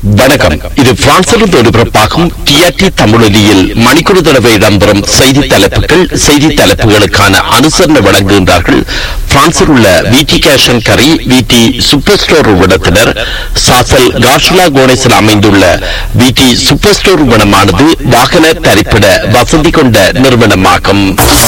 வணக்கம் இது பிரான்சிலிருந்து ஒளிபரப்பாகும் டிஆர்டி தமிழொலியில் மணிக்கூறு தடவை இடம்பெறும் செய்தி தலைப்புகள் செய்தி தலைப்புகளுக்கான அனுசரணை வழங்குகின்றார்கள் பிரான்சில் உள்ள விடி கேஷன் கரி விடி சூப்பர் ஸ்டோர் நிறுவனத்தினர் சாசல் காஷ்லா கோணேசில் அமைந்துள்ள விடி சூப்பர் ஸ்டோர் நிறுவனமானது வாகன தரிப்பிட வசதி கொண்ட நிறுவனமாகும்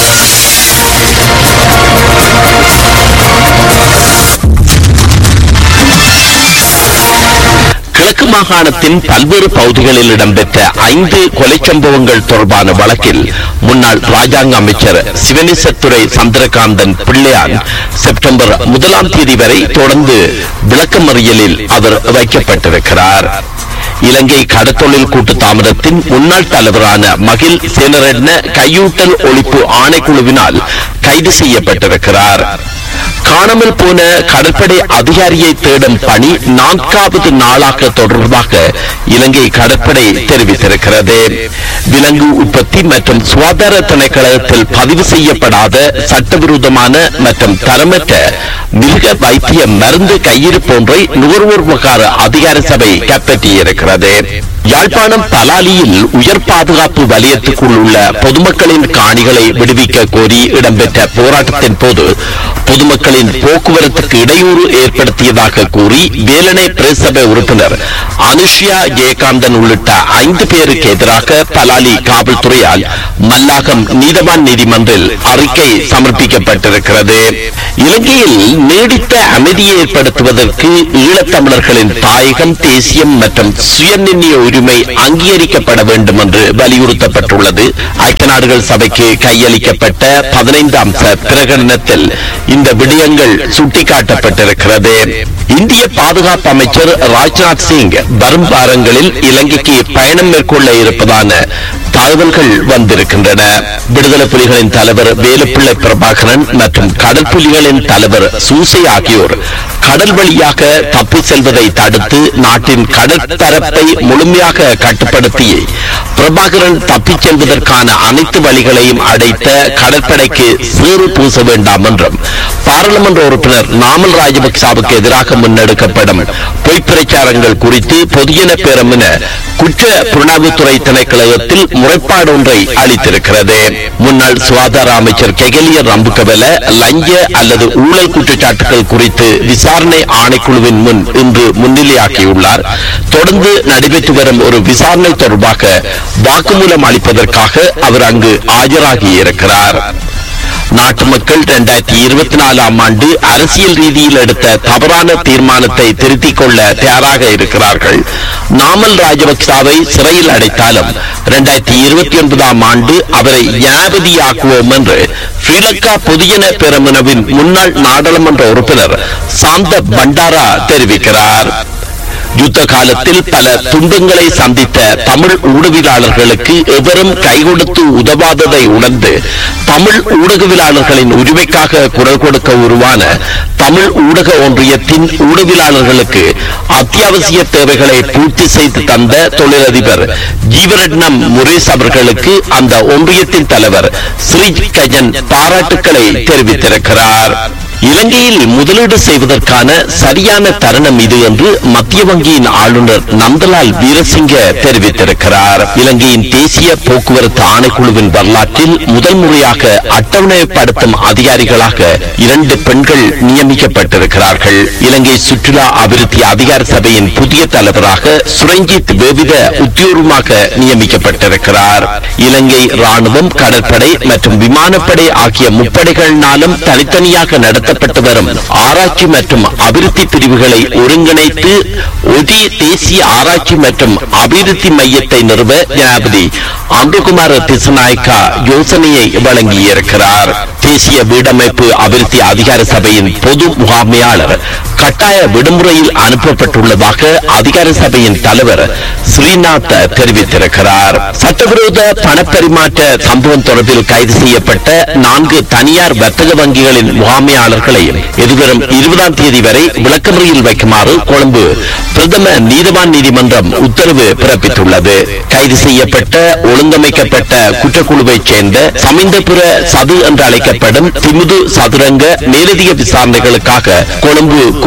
கிழக்கு மாகாணத்தின் பல்வேறு பகுதிகளில் இடம்பெற்ற ஐந்து கொலை சம்பவங்கள் தொடர்பான வழக்கில் முன்னாள் ராஜாங்க அமைச்சர் சிவனேசத்துறை சந்திரகாந்தன் பிள்ளையான் செப்டம்பர் முதலாம் தேதி வரை தொடர்ந்து விளக்கமறியலில் அவர் வைக்கப்பட்டிருக்கிறார் இலங்கை கடத்தொழில் கூட்டு தாமதத்தின் முன்னாள் தலைவரான மகில் சேனரட்ன கையூட்டல் ஒழிப்பு ஆணைக்குழுவினால் கைது செய்யப்பட்டிருக்கிறார் காணாமல் போன கடற்படை அதிகாரியை தேடும் பணி நான்காவது நாளாக தொடர்பாக இலங்கை கடற்படை தெரிவித்திருக்கிறது விலங்கு உற்பத்தி மற்றும் சுகாதார திணைக்களத்தில் பதிவு செய்யப்படாத சட்டவிரோதமான மற்றும் தரமற்ற மிருக வைத்திய மருந்து கையிருப்பு ஒன்றை நுகர்வோர் விவகார அதிகார சபை கைப்பற்றியிருக்கிறது யாழ்ப்பாணம் பலாலியில் உயர் பாதுகாப்பு வலயத்துக்குள் உள்ள பொதுமக்களின் காணிகளை விடுவிக்க கோரி இடம்பெற்ற போராட்டத்தின் போது பொதுமக்களின் போக்குவரத்துக்கு இடையூறு ஏற்படுத்தியதாக கூறி வேலனை பிரசபை உறுப்பினர் அனுஷியா ஜெயகாந்தன் உள்ளிட்ட ஐந்து பேருக்கு எதிராக பலாலி காவல்துறையால் மல்லாகம் நீதவான் நீதிமன்றில் அறிக்கை சமர்ப்பிக்கப்பட்டிருக்கிறது இலங்கையில் நீடித்த அமைதியை ஏற்படுத்துவதற்கு ஈழத்தமிழர்களின் தாயகம் தேசியம் மற்றும் சுயநிர்ணய உரிமை அங்கீகரிக்கப்பட வேண்டும் என்று வலியுறுத்தப்பட்டுள்ளது ஐக்கிய நாடுகள் சபைக்கு கையளிக்கப்பட்ட பதினைந்து அம்ச பிரகடனத்தில் இந்த விடயங்கள் சுட்டிக்காட்டப்பட்டிருக்கிறது இந்திய பாதுகாப்பு அமைச்சர் ராஜ்நாத் சிங் வரும் வாரங்களில் இலங்கைக்கு பயணம் மேற்கொள்ள இருப்பதான தகவல்கள் வந்திருக்கின்றன விடுதலை புலிகளின் தலைவர் வேலுப்பிள்ளை பிரபாகரன் மற்றும் கடல் புலிகளின் தலைவர் சூசை ஆகியோர் கடல் வழியாக தப்பி செல்வதை தடுத்து நாட்டின் கடற்பரப்பை முழுமையாக கட்டுப்படுத்தி பிரபாகரன் தப்பிச் செல்வதற்கான அனைத்து வழிகளையும் அடைத்த கடற்படைக்கு சேறு பூச வேண்டாம் என்றும் பாராளுமன்ற உறுப்பினர் நாமல் ராஜபக்சாவுக்கு எதிராக முன்னெடுக்கப்படும் பொய்ப் பிரச்சாரங்கள் குறித்து பொதுஜன பேரம் என குற்ற புலனாய்வுத்துறை திணைக்களத்தில் முறைப்பாடு ஒன்றை அளித்திருக்கிறது முன்னாள் சுகாதார அமைச்சர் கெகலியர் ரம்புகவல லஞ்ச அல்லது ஊழல் குற்றச்சாட்டுகள் குறித்து விசாரணை ஆணைக்குழுவின் முன் இன்று முன்னிலையாக்கியுள்ளார் தொடர்ந்து நடைபெற்று வரும் ஒரு விசாரணை தொடர்பாக வாக்குமூலம் அளிப்பதற்காக அவர் அங்கு ஆஜராகியிருக்கிறார் நாட்டு மக்கள் இரண்டாயிரத்தி இருபத்தி நாலாம் ஆண்டு அரசியல் ரீதியில் எடுத்த தவறான தீர்மானத்தை திருத்திக் கொள்ள தயாராக இருக்கிறார்கள் நாமல் ராஜபக்சாவை சிறையில் அடைத்தாலும் இரண்டாயிரத்தி இருபத்தி ஒன்பதாம் ஆண்டு அவரை ஜனாதிபதியாக்குவோம் என்று ஸ்ரீலங்கா பொதுஜன பெரமுனவின் முன்னாள் நாடாளுமன்ற உறுப்பினர் சாந்த பண்டாரா தெரிவிக்கிறார் யுத்த காலத்தில் பல துன்பங்களை சந்தித்த தமிழ் ஊடகவியலாளர்களுக்கு எவரும் கை கொடுத்து உதவாததை உணர்ந்து தமிழ் ஊடகவியலாளர்களின் உரிமைக்காக குரல் கொடுக்க உருவான தமிழ் ஊடக ஒன்றியத்தின் ஊடகவியலாளர்களுக்கு அத்தியாவசிய தேவைகளை பூர்த்தி செய்து தந்த தொழிலதிபர் ஜீவரட்னம் முரேஷ் அவர்களுக்கு அந்த ஒன்றியத்தின் தலைவர் ஸ்ரீ கஜன் பாராட்டுக்களை தெரிவித்திருக்கிறார் இலங்கையில் முதலீடு செய்வதற்கான சரியான தருணம் இது என்று மத்திய வங்கியின் ஆளுநர் நந்தலால் வீரசிங்க தெரிவித்திருக்கிறார் இலங்கையின் தேசிய போக்குவரத்து ஆணைக்குழுவின் வரலாற்றில் முதல் முறையாக அட்டவணைப்படுத்தும் அதிகாரிகளாக இரண்டு பெண்கள் நியமிக்கப்பட்டிருக்கிறார்கள் இலங்கை சுற்றுலா அபிவிருத்தி அதிகார சபையின் புதிய தலைவராக சுரஞ்சித் வேவித உத்தியோகமாக நியமிக்கப்பட்டிருக்கிறார் இலங்கை ராணுவம் கடற்படை மற்றும் விமானப்படை ஆகிய முப்படைகளினாலும் தனித்தனியாக நடத்தப்பட்டு வரும் ஆராய்ச்சி மற்றும் அபிவிருத்தி பிரிவுகளை ஒருங்கிணைத்து ஒரே தேசிய ஆராய்ச்சி மற்றும் அபிவிருத்தி மையத்தை நிறுவ ஜனாதிபதி அன்புகுமார் திசநாயக்கா யோசனையை வழங்கியிருக்கிறார் தேசிய வீடமைப்பு அபிவிருத்தி அதிகார சபையின் பொது முகாமையாளர் கட்டாய விடுமுறையில் அனுப்பப்பட்டுள்ளதாக அதிகார சபையின் தலைவர் ஸ்ரீநாத் தெரிவித்திருக்கிறார் சட்டவிரோத பணப்பரிமாற்ற சம்பவம் தொடர்பில் கைது செய்யப்பட்ட நான்கு தனியார் வர்த்தக வங்கிகளின் முகாமையாளர்களை எதிர்வரும் இருபதாம் தேதி வரை விளக்கமறியில் வைக்குமாறு கொழும்பு பிரதம நீதவான் நீதிமன்றம் உத்தரவு பிறப்பித்துள்ளது கைது செய்யப்பட்ட ஒழுங்கமைக்கப்பட்ட குற்றக்குழுவைச் சேர்ந்த சமிந்தபுர சது என்று அழைக்கப்படும் திமுது சதுரங்க மேலதிக விசாரணைகளுக்காக கொழும்பு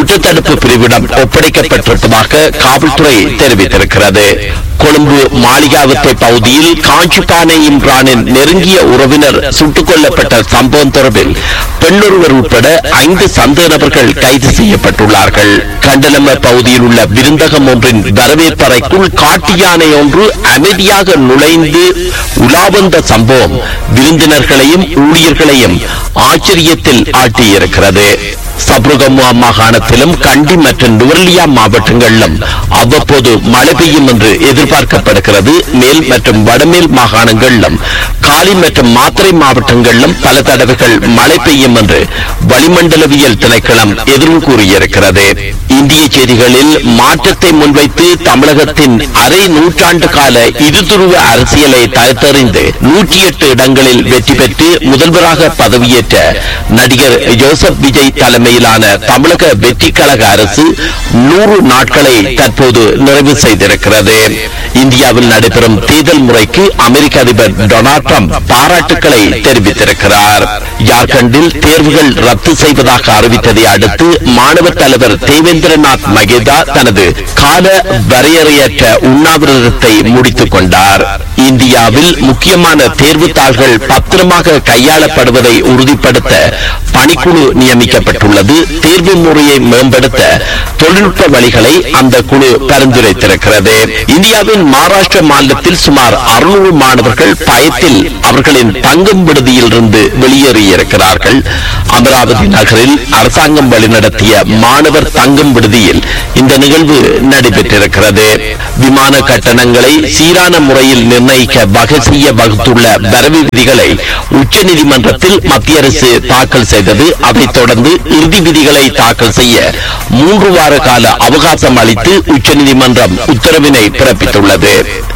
குற்றத்தடுப்பு பிரிவிடம் ஒப்படைக்கப்பட்டிருப்பதாக காவல்துறை தெரிவித்திருக்கிறது கொழும்பு மாளிகாவத்தை பகுதியில் காஞ்சிபானை இம்ரானின் நெருங்கிய உறவினர் சுட்டுக் கொல்லப்பட்ட சம்பவம் தொடர்பில் பெண்ணொருவர் உட்பட ஐந்து சந்தேக நபர்கள் கைது செய்யப்பட்டுள்ளார்கள் கண்டலம பகுதியில் உள்ள விருந்தகம் ஒன்றின் வரவேற்பறைக்குள் காட்டு யானை ஒன்று அமைதியாக நுழைந்து உலாவந்த சம்பவம் விருந்தினர்களையும் ஊழியர்களையும் ஆச்சரியத்தில் ஆட்டியிருக்கிறது சப்ருகமுவா மாகாணத்திலும் கண்டி மற்றும் நுவர்லியா மாவட்டங்களிலும் அவ்வப்போது மழை பெய்யும் என்று எதிர்பார்க்கப்படுகிறது மேல் மற்றும் வடமேல் மாகாணங்களிலும் காலி மற்றும் மாத்திரை மாவட்டங்களிலும் பல தடவைகள் மழை பெய்யும் என்று வளிமண்டலவியல் திணைக்களம் எதிர்வு கூறியிருக்கிறது இந்திய செய்திகளில் மாற்றத்தை முன்வைத்து தமிழகத்தின் அரை நூற்றாண்டு கால இருதுருவ அரசியலை தகர்த்தறிந்து நூற்றி எட்டு இடங்களில் வெற்றி பெற்று முதல்வராக பதவியேற்ற நடிகர் ஜோசப் விஜய் தலைமையிலான தமிழக வெற்றி கழக அரசு நூறு நாட்களை தற்போது நிறைவு செய்திருக்கிறது இந்தியாவில் நடைபெறும் தேர்தல் முறைக்கு அமெரிக்க அதிபர் டொனால்ட் ட்ரம்ப் பாராட்டுக்களை தெரிவித்திருக்கிறார் ஜார்க்கண்டில் தேர்வுகள் ரத்து செய்வதாக அறிவித்ததை அடுத்து மாணவர் தலைவர் தேவேந்திரநாத் மகேதா தனது கால வரையறையற்ற உண்ணாவிரதத்தை முடித்துக் கொண்டார் இந்தியாவில் முக்கியமான தேர்வு தாள்கள் பத்திரமாக கையாளப்படுவதை உறுதிப்படுத்த பணிக்குழு நியமிக்கப்பட்டுள்ளது தேர்வு முறையை மேம்படுத்த தொழில்நுட்ப வழிகளை அந்த குழு பரிந்துரைத்திருக்கிறது இந்தியாவின் மகாராஷ்டிர மாநிலத்தில் சுமார் அறுநூறு மாணவர்கள் பயத்தில் அவர்களின் தங்கும் விடுதியில் இருந்து வெளியேறியிருக்கிறார்கள் அமராவதி நகரில் அரசாங்கம் வழிநடத்திய மாணவர் தங்கும் விடுதியில் இந்த நிகழ்வு நடைபெற்றிருக்கிறது விமான கட்டணங்களை சீரான முறையில் நிர்ணயிக்க வகை செய்ய வகுத்துள்ள வரவு விதிகளை உச்சநீதிமன்றத்தில் மத்திய அரசு தாக்கல் செய்தது அதைத் தொடர்ந்து இறுதி விதிகளை தாக்கல் செய்ய மூன்று வார கால அவகாசம் அளித்து உச்சநீதிமன்றம் உத்தரவினை பிறப்பித்துள்ளது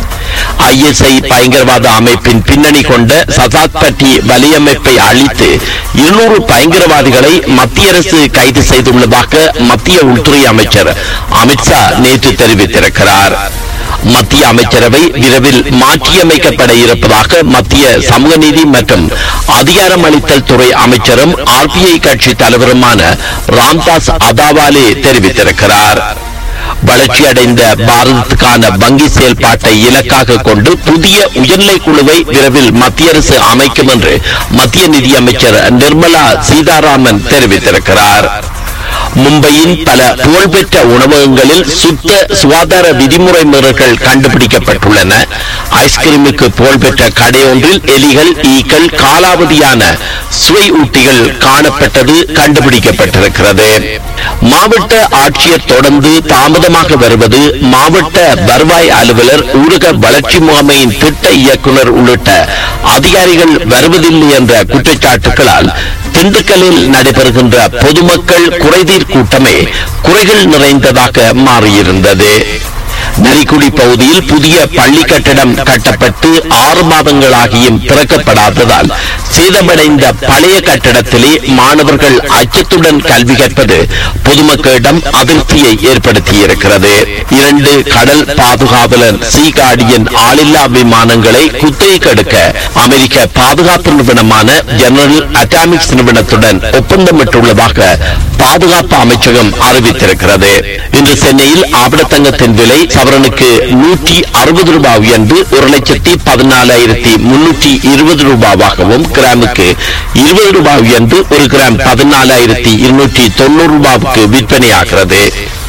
ஐஎஸ்ஐ பயங்கரவாத அமைப்பின் பின்னணி கொண்ட சசாத் பட்டி வலையமைப்பை அழித்து இருநூறு பயங்கரவாதிகளை மத்திய அரசு கைது செய்துள்ளதாக மத்திய உள்துறை அமைச்சர் அமித்ஷா நேற்று தெரிவித்திருக்கிறார் மத்திய அமைச்சரவை விரைவில் மாற்றியமைக்கப்பட இருப்பதாக மத்திய சமூக நீதி மற்றும் அதிகாரமளித்தல் துறை அமைச்சரும் ஆர்பிஐ கட்சி தலைவருமான ராம்தாஸ் அதாவாலே தெரிவித்திருக்கிறார் வளர்ச்சியடைந்த பாரதத்துக்கான வங்கி செயல்பாட்டை இலக்காக கொண்டு புதிய உயர்நிலை குழுவை விரைவில் மத்திய அரசு அமைக்கும் என்று மத்திய நிதியமைச்சர் நிர்மலா சீதாராமன் தெரிவித்திருக்கிறார் மும்பையின் பல புகழ்பெற்ற உணவகங்களில் சுத்த சுகாதார விதிமுறை மீறல்கள் கண்டுபிடிக்கப்பட்டுள்ளன ஐஸ்கிரீமுக்கு புகழ்பெற்ற கடை ஒன்றில் எலிகள் ஈக்கள் காலாவதியான சுவை ஊட்டிகள் காணப்பட்டது கண்டுபிடிக்கப்பட்டிருக்கிறது மாவட்ட ஆட்சியர் தொடர்ந்து தாமதமாக வருவது மாவட்ட வருவாய் அலுவலர் ஊரக வளர்ச்சி முகமையின் திட்ட இயக்குனர் உள்ளிட்ட அதிகாரிகள் வருவதில்லை என்ற குற்றச்சாட்டுகளால் திண்டுக்கல்லில் நடைபெறுகின்ற பொதுமக்கள் குறைதீர் கூட்டமே குறைகள் நிறைந்ததாக மாறியிருந்தது நரிக்குடி பகுதியில் புதிய பள்ளி கட்டடம் கட்டப்பட்டு ஆறு மாதங்களாகியும் திறக்கப்படாததால் சேதமடைந்த பழைய கட்டடத்திலே மாணவர்கள் அச்சத்துடன் கல்வி கற்பது பொதுமக்களிடம் அதிருப்தியை ஏற்படுத்தியிருக்கிறது இரண்டு கடல் பாதுகாவலர் சி கார்டியன் ஆளில்லா விமானங்களை குத்தகைக்கு எடுக்க அமெரிக்க பாதுகாப்பு நிறுவனமான ஜெனரல் அட்டாமிக்ஸ் நிறுவனத்துடன் ஒப்பந்தமிட்டுள்ளதாக பாதுகாப்பு அமைச்சகம் அறிவித்திருக்கிறது இன்று சென்னையில் ஆபணத்தங்கத்தின் விலை சவரனுக்கு நூற்றி அறுபது ரூபாய் உயர்ந்து ஒரு லட்சத்தி பதினாலாயிரத்தி முன்னூற்றி இருபது ரூபாவாகவும் கிராமுக்கு இருபது ரூபாய் உயர்ந்து ஒரு கிராம் பதினாலாயிரத்தி இருநூற்றி தொண்ணூறு ரூபாவுக்கு விற்பனையாகிறது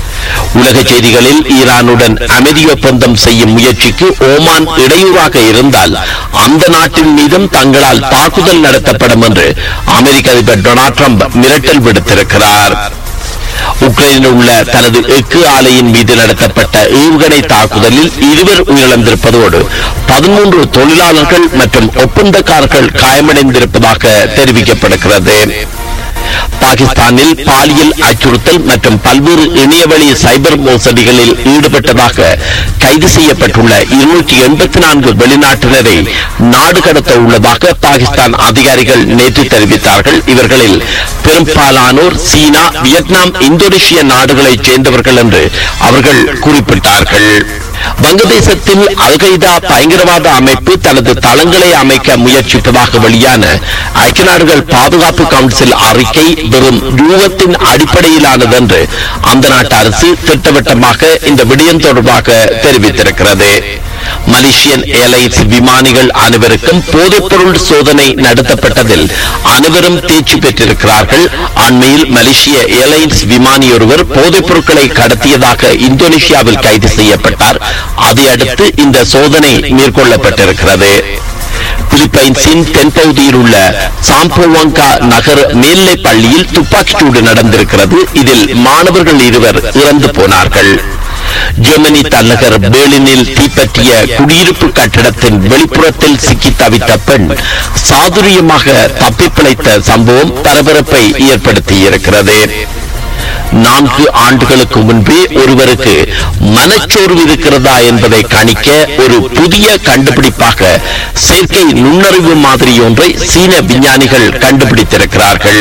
உலக செய்திகளில் ஈரானுடன் அமைதி ஒப்பந்தம் செய்யும் முயற்சிக்கு ஓமான் இடையூறாக இருந்தால் அந்த நாட்டின் மீதும் தங்களால் தாக்குதல் நடத்தப்படும் என்று அமெரிக்க அதிபர் டொனால்ட் ட்ரம்ப் மிரட்டல் விடுத்திருக்கிறார் உக்ரைனில் உள்ள தனது எஃகு ஆலையின் மீது நடத்தப்பட்ட ஏவுகணை தாக்குதலில் இருவர் உயிரிழந்திருப்பதோடு பதிமூன்று தொழிலாளர்கள் மற்றும் ஒப்பந்தக்காரர்கள் காயமடைந்திருப்பதாக தெரிவிக்கப்படுகிறது பாகிஸ்தானில் பாலியல் அச்சுறுத்தல் மற்றும் பல்வேறு இணையவழி சைபர் மோசடிகளில் ஈடுபட்டதாக கைது செய்யப்பட்டுள்ள இருநூற்றி எண்பத்தி நான்கு வெளிநாட்டினரை நாடு கடத்த உள்ளதாக பாகிஸ்தான் அதிகாரிகள் நேற்று தெரிவித்தார்கள் இவர்களில் பெரும்பாலானோர் சீனா வியட்நாம் இந்தோனேஷிய நாடுகளைச் சேர்ந்தவர்கள் என்று அவர்கள் குறிப்பிட்டார்கள் வங்கதேசத்தில் அல் கொய்தா பயங்கரவாத அமைப்பு தனது தளங்களை அமைக்க முயற்சிப்பதாக வெளியான ஐக்கிய நாடுகள் பாதுகாப்பு கவுன்சில் அறிக்கை வெறும் யூகத்தின் அடிப்படையிலானது என்று அந்த நாட்டு அரசு திட்டவட்டமாக இந்த விடயம் தொடர்பாக தெரிவித்திருக்கிறது மலேசியன் ஏர்லைன்ஸ் விமானிகள் அனைவருக்கும் போதைப்பொருள் சோதனை நடத்தப்பட்டதில் அனைவரும் தேர்ச்சி பெற்றிருக்கிறார்கள் அண்மையில் மலேசிய ஏர்லைன்ஸ் விமானி ஒருவர் போதைப் பொருட்களை கடத்தியதாக இந்தோனேஷியாவில் கைது செய்யப்பட்டார் அதையடுத்து இந்த சோதனை மேற்கொள்ளப்பட்டிருக்கிறது பிலிப்பைன்ஸின் தென்பகுதியில் உள்ள சாம்போவாங்கா நகர் மேல்நிலைப் பள்ளியில் துப்பாக்கிச்சூடு நடந்திருக்கிறது இதில் மாணவர்கள் இருவர் இறந்து போனார்கள் ஜெர்மனி தலைநகர் பேர்லினில் தீப்பற்றிய குடியிருப்பு கட்டிடத்தின் வெளிப்புறத்தில் சிக்கி தவித்த பெண் சாதுரியமாக தப்பிப்பிழைத்த சம்பவம் பரபரப்பை ஏற்படுத்தியிருக்கிறது நான்கு ஆண்டுகளுக்கு முன்பே ஒருவருக்கு மனச்சோர்வு இருக்கிறதா என்பதை கணிக்க ஒரு புதிய கண்டுபிடிப்பாக செயற்கை நுண்ணறிவு மாதிரி ஒன்றை சீன விஞ்ஞானிகள் கண்டுபிடித்திருக்கிறார்கள்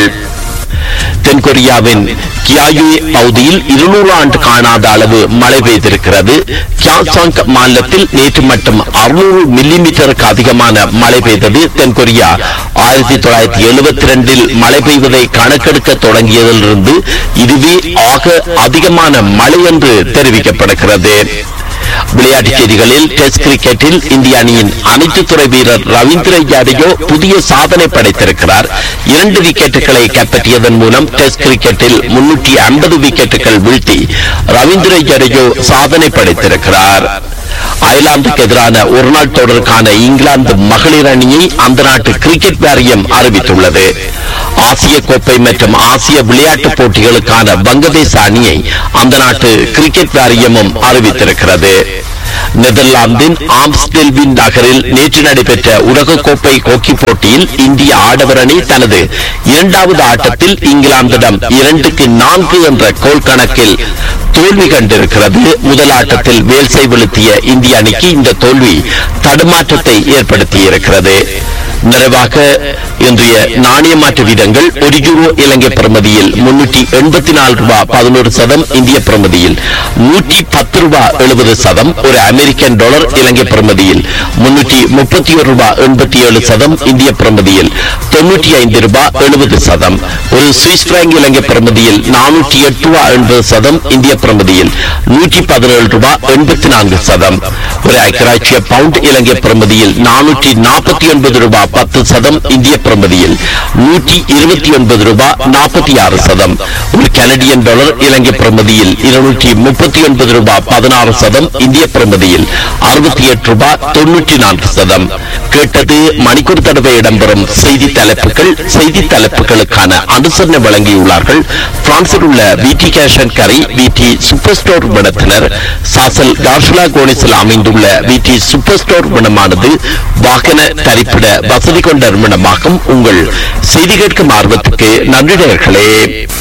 தென்கொரியாவின் கியாயுயே பகுதியில் இருநூறு ஆண்டு காணாத அளவு மழை பெய்திருக்கிறது கியாசாங் மாநிலத்தில் நேற்று மட்டும் அறுநூறு மில்லிமீட்டருக்கு அதிகமான மழை பெய்தது தென்கொரியா ஆயிரத்தி தொள்ளாயிரத்தி எழுபத்தி ரெண்டில் மழை பெய்வதை கணக்கெடுக்க தொடங்கியதிலிருந்து இதுவே ஆக அதிகமான மழை என்று தெரிவிக்கப்படுகிறது விளையாட்டுச் செய்திகளில் டெஸ்ட் கிரிக்கெட்டில் இந்திய அணியின் அனைத்து துறை வீரர் ரவீந்திர ஜடேஜா புதிய சாதனை படைத்திருக்கிறார் இரண்டு விக்கெட்டுகளை கைப்பற்றியதன் மூலம் டெஸ்ட் கிரிக்கெட்டில் முன்னூற்றி ஐம்பது விக்கெட்டுகள் வீழ்த்தி ரவீந்திர ஜடேஜா சாதனை படைத்திருக்கிறார் அயர்லாந்துக்கு எதிரான ஒருநாள் தொடருக்கான இங்கிலாந்து மகளிர் அணியை அந்த நாட்டு கிரிக்கெட் வாரியம் அறிவித்துள்ளது ஆசிய கோப்பை மற்றும் ஆசிய விளையாட்டுப் போட்டிகளுக்கான வங்கதேச அணியை அந்த நாட்டு கிரிக்கெட் வாரியமும் அறிவித்திருக்கிறது நெதர்லாந்தின் ஆம்ஸ்டெல்வின் நகரில் நேற்று நடைபெற்ற உலகக்கோப்பை ஹாக்கி போட்டியில் இந்திய ஆடவர் அணி தனது இரண்டாவது ஆட்டத்தில் இங்கிலாந்திடம் இரண்டுக்கு நான்கு என்ற கோல் கணக்கில் தோல்வி கண்டிருக்கிறது முதல் ஆட்டத்தில் வேல்சை வெளுத்திய இந்திய அணிக்கு இந்த தோல்வி தடுமாற்றத்தை ஏற்படுத்தியிருக்கிறது நிறைவாக இன்றைய நாணய மாற்று வீதங்கள் ஒரு யூரோ இலங்கை பிரமதியில் முன்னூற்றி எண்பத்தி நாலு ரூபாய் பதினோரு சதம் இந்திய பிரமதியில் நூற்றி பத்து ரூபாய் எழுபது சதம் ஒரு அமெரிக்கன் டாலர் இலங்கை பிரமதியில் முன்னூற்றி முப்பத்தி ஒரு ரூபாய் எண்பத்தி ஏழு சதம் இந்திய பிரமதியில் தொன்னூற்றி ஐந்து ரூபாய் எழுபது சதம் ஒரு சுவிஸ் பிராங்க் இலங்கை பிரமதியில் நானூற்றி எட்டு ரூபாய் எண்பது சதம் இந்திய பிரமதியில் நூற்றி பதினேழு ரூபாய் எண்பத்தி நான்கு சதம் ஒரு ஐக்கியராட்சிய பவுண்ட் இலங்கை பிரமதியில் நானூற்றி நாற்பத்தி ஒன்பது ரூபாய் பத்து சதம் இந்திய பிரமதியில் நூற்றி இருபத்தி ஒன்பது ரூபாய் நாற்பத்தி ஆறு சதம் ஒரு கனடியன் டாலர் இலங்கை பிரமதியில் இருநூற்றி முப்பத்தி ஒன்பது ரூபாய் பதினாறு சதம் இந்திய பிரமதியில் அறுபத்தி எட்டு ரூபாய் தொன்னூற்றி நான்கு சதம் கேட்டது மணிக்கூர் தடவை இடம்பெறும் செய்தி தலைப்புகள் செய்தி தலைப்புகளுக்கான அனுசரணை வழங்கியுள்ளார்கள் பிரான்சில் உள்ள விடி கேஷன் கரை விடி சூப்பர் ஸ்டோர் விடத்தினர் சாசல் கார்ஷுலா கோனிஸில் அமைந்துள்ள விடி சூப்பர் ஸ்டோர் விடமானது வாகன தரிப்பிட வசதி கொண்ட நிறுவனமாகும் உங்கள் செய்தி கேட்கும் ஆர்வத்துக்கு நன்றி நேயர்களே